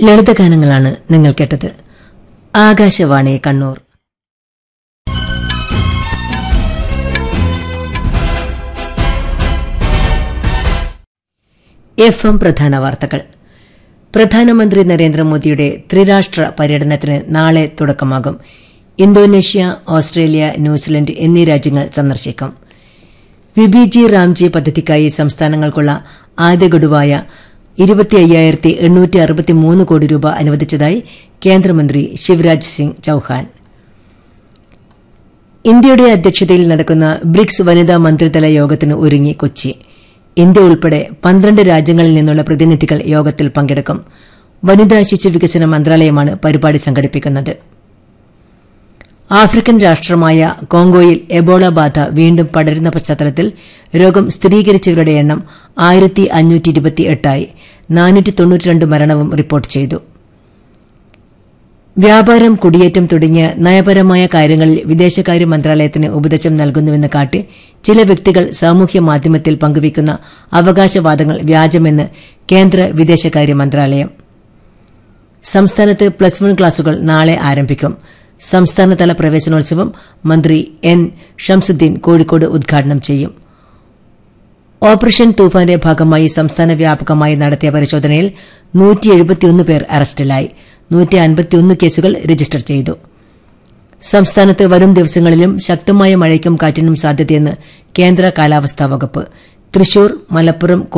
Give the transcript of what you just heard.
ലളിതഗാനങ്ങളാണ് നിങ്ങൾ കേട്ടത് Akashvani Kannur F M പ്രധാന വാർത്തകൾ പ്രധാനമന്ത്രി നരേന്ദ്രമോദിയുടെ ത്രിരാഷ്ട്ര പര്യടനത്തിന് നാളെ തുടക്കമാകും ഇന്തോനേഷ്യ ഓസ്ട്രേലിയ ന്യൂസിലൻഡ് എന്നീ രാജ്യങ്ങൾ സന്ദർശിക്കും വിബിജി റാംജി പദ്ധതിക്കായി സംസ്ഥാനങ്ങൾക്കുള്ള ആദ്യ ഗഡുവായ ഇരുപത്തി അയ്യായിരത്തി എണ്ണൂറ്റി അറുപത്തിമൂന്ന് കോടി രൂപ അനുവദിച്ചതായി കേന്ദ്രമന്ത്രി ശിവരാജ് സിംഗ് ചൌഹാൻ ഇന്ത്യയുടെ അധ്യക്ഷതയിൽ നടക്കുന്ന ബ്രിക്സ് വനിതാ മന്ത്രിതല യോഗത്തിന് ഒരുങ്ങി കൊച്ചി ഇന്ത്യ ഉൾപ്പെടെ പന്ത്രണ്ട് രാജ്യങ്ങളിൽ നിന്നുള്ള പ്രതിനിധികൾ യോഗത്തിൽ പങ്കെടുക്കും വനിതാ ശിശു വികസന മന്ത്രാലയമാണ് പരിപാടി സംഘടിപ്പിക്കുന്നത് ആഫ്രിക്കൻ രാഷ്ട്രമായ കോങ്കോയിൽ എബോള ബാധ വീണ്ടും പടരുന്ന പശ്ചാത്തലത്തിൽ രോഗം സ്ഥിരീകരിച്ചവരുടെ എണ്ണം ആയിരത്തി അഞ്ഞൂറ്റി ഇരുപത്തിയെട്ടായി നാനൂറ്റി തൊണ്ണൂറ്റിരണ്ട് മരണവും റിപ്പോർട്ട് ചെയ്തു വ്യാപാരം കുടിയേറ്റം തുടങ്ങിയ നയപരമായ കാര്യങ്ങളിൽ വിദേശകാര്യ മന്ത്രാലയത്തിന് ഉപദേശം നൽകുന്നുവെന്ന് കാട്ടി ചില വ്യക്തികൾ സാമൂഹ്യ മാധ്യമത്തിൽ പങ്കുവയ്ക്കുന്ന അവകാശവാദങ്ങൾ വ്യാജമെന്ന് കേന്ദ്ര വിദേശകാര്യ മന്ത്രാലയം സംസ്ഥാനത്ത് പ്ലസ് വൺ ക്ലാസുകൾ നാളെ ആരംഭിക്കും സംസ്ഥാനതല പ്രവേശനോത്സവം മന്ത്രി എൻ ഷംസുദ്ദീൻ കോഴിക്കോട് ഉദ്ഘാടനം ചെയ്യും ഓപ്പറേഷൻ തൂഫാന്റെ ഭാഗമായി സംസ്ഥാന വ്യാപകമായി നടത്തിയ പരിശോധനയിൽ നൂറ്റി എഴുപത്തിയൊന്ന് പേർ അറസ്റ്റിലായി നൂറ്റി അൻപത്തിയൊന്ന് കേസുകൾ രജിസ്റ്റർ ചെയ്തു സംസ്ഥാനത്ത് വരും ദിവസങ്ങളിലും ശക്തമായ മഴയ്ക്കും കാറ്റിനും സാധ്യതയെന്ന് കേന്ദ്ര കാലാവസ്ഥാ വകുപ്പ് തൃശൂർ മലപ്പുറം